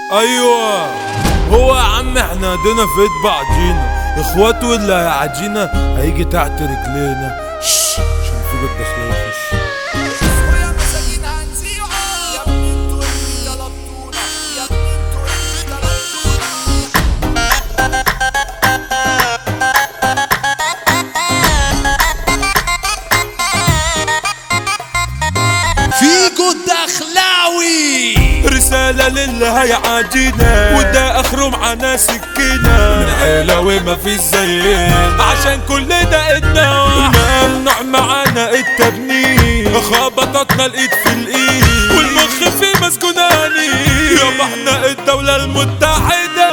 ايوه هو يا عم احنا ايدينا في ايد بعضينا اخوات واللي هيعدينا هيجي تحت رجلينا شش عشان في بيت داخلين يخش ويا مساكين هنسيعه يا ابني انتوا اللي طلبتونا يا ابني انتوا اللي طلبتونا فيجو الدخلاوي رسالة للي هيعادينا وده اخره معانا سكينة من عيلة وما في زينا عشان كل ده ايدنا ممنوع معانا التبنيد خبطتنا الايد في الايد والمخ في مسكوناني يابا احنا الدولة المتحدة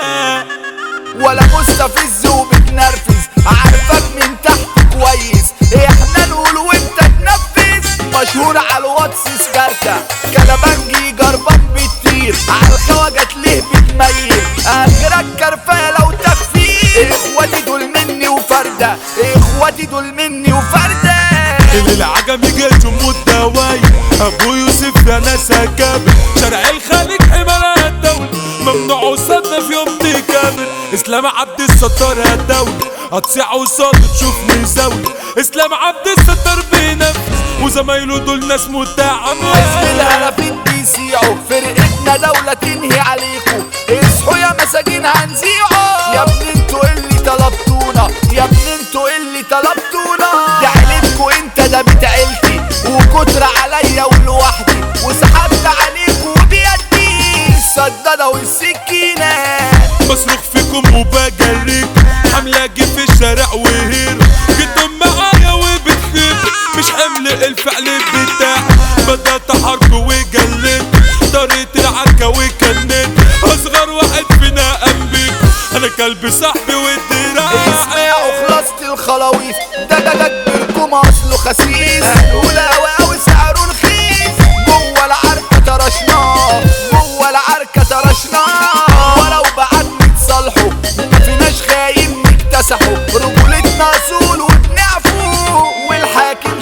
ولا مستفز وبتنرفز عارفك من تحت كويس احنا نقول وانت تنفذ مشهور على الواتس سكارتا كلامنجي جربان بتطير على الخواجات ليه بتميل اخرك كرفالة وتخفيف اخواتي دول مني وفردة اخواتي دول مني وفردة العجمي جيت مدواي ابو يوسف يا ناس كامل شارع الخليج حماية الدولة ممنوع قصادنا في يوم تكامل اسلام عبد الستار يا دولة هتصيع قصاد تشوفني زاوية اسلام عبد الستار بينفذ وزمايله دول ناس حزب متعاملة الهلافين بيسيعوا فرقتنا دولة تنهي عليكم اصحوا يا مساجين هنزيعوا يا ابني انتوا اللي طلبتونا يا ابني انتوا اللي طلبتونا ده عيلتكوا انت ده بيت عيلتي وكتر عليا ولوحدي وسحبت عليكوا وبيدي السدادة والسكينة بصرخ فيكم وبجريكم حملة جي في الشارع وهيرو جيتم معايا وبتخيب مش حمل الفعل بتاعي بدأت حرب وجليت طريقة العركة وكنت أصغر واحد فينا قام بيكم أنا كلب صاحبي والدراع اسمعوا خلاصة الخلاويص ده ده ده كبيركم اصله خسيس هنقول اوي اوي سعره رخيص جوه العركة طرشناه جوه العركة طرشناه ولو بعد نتصالحوا ما فيناش خاين نكتسحوا رجولتنا اصول وبنعفو والحاكم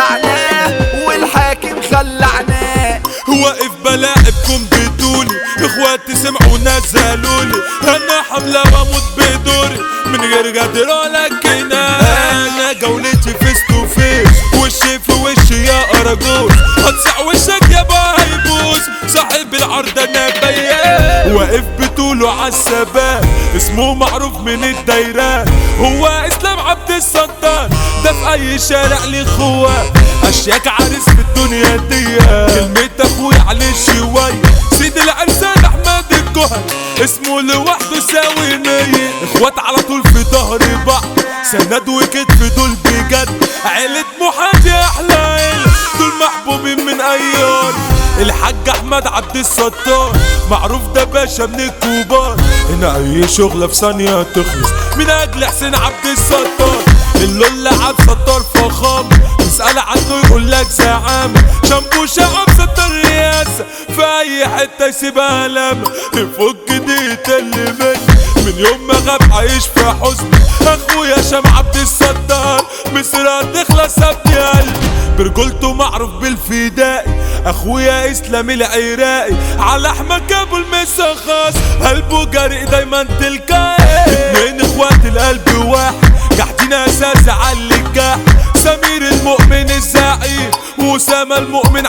خلعناه والحاكم خلعناه واقف بلاعبكم بدوني اخواتي سمعوا نزلولي انا حملة بموت بدوري من غير قدر ولا كنا انا جولتي فيس تو فيس وشي في وشي يا اراجوز هتصع وشك يا هيبوس صاحب العرض انا بيان واقف بطوله عالثبات اسمه معروف من الدايرات هو اسلام عبد الستار ده في اي شارع ليه خوات اشياك عريس في الدنيا دي كلمة اخويا عليه شوية سيد الانسان احمد الجهل اسمه لوحده ساوي مية اخوات على طول في ظهر بعض سند وكتف دول بجد عيلة محاجي احلى عيلة دول محبوبين من ايام الحاج احمد عبد الستار معروف ده باشا من الكبار هنا اي شغلة في ثانية تخلص من اجل حسين عبد الستار اللي عبد ستار فخام تسأل عنه يقول لك زعامة شامبو شعب ستار رياسة في اي حتة يسيبها لما يفك دي اللي مني من يوم ما غاب عايش في حزن اخويا شام عبد الستار مصر هتخلص ابني قلبي برجولته معروف بالفدائي اخويا اسلام العراقي على احمد ابو المسخاص قلبه جريء دايما تلقائي اتنين اخوات القلب واحد قاعدين اساس على الجاح سمير المؤمن الزعيم واسامه المؤمن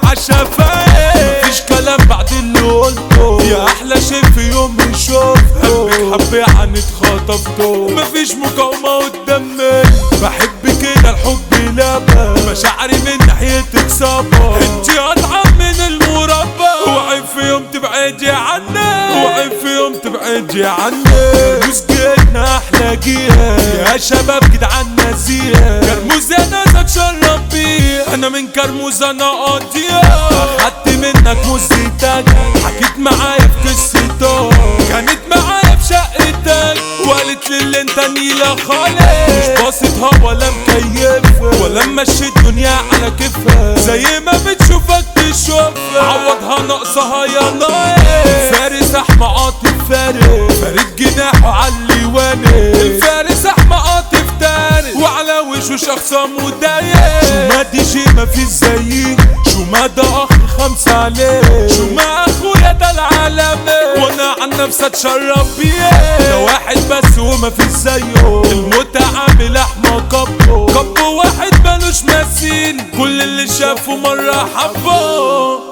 عالشفايف مفيش كلام بعد اللي قلته يا احلى شيء في يوم نشوفه قلبك حبي عن اتخطفته مفيش مقاومه قدام مني بحب كده الحب لابا مشاعري من ناحيتك صعبه انتي اطعم من المربى اوعي في يوم تبعدي عني اوعي في يوم تبعدي عني كرموز جيتنا احلى جيها يا شباب جدعان ناسيها كرموز انا اتشرف بيه انا من كرموز انا قاضية اخدت منك مزيتك حكيت معايا في قصتك كانت معايا في شقتك وقالت لي اللي انت نيلة خالص مش باصتها ولا مكيفة ولا مشي الدنيا على كيفها زي ما بتشوفك تشوفها عوضها ناقصها يا ناقص فارس احمى عاطف فارس فارد جناحه على الليواني الفارس احمى عاطف تاني وعلى وشه شخص مدايق شو ما دي شي ما في زيي شو ما ده اخ خمسة عليه شو ما اخويا ده العالمي انا عن نفسي اتشرف بيه ده واحد بس وما فيش زيه المتعة بلحمة كبه كبه واحد ملوش مثيل كل اللي شافه مرة حبه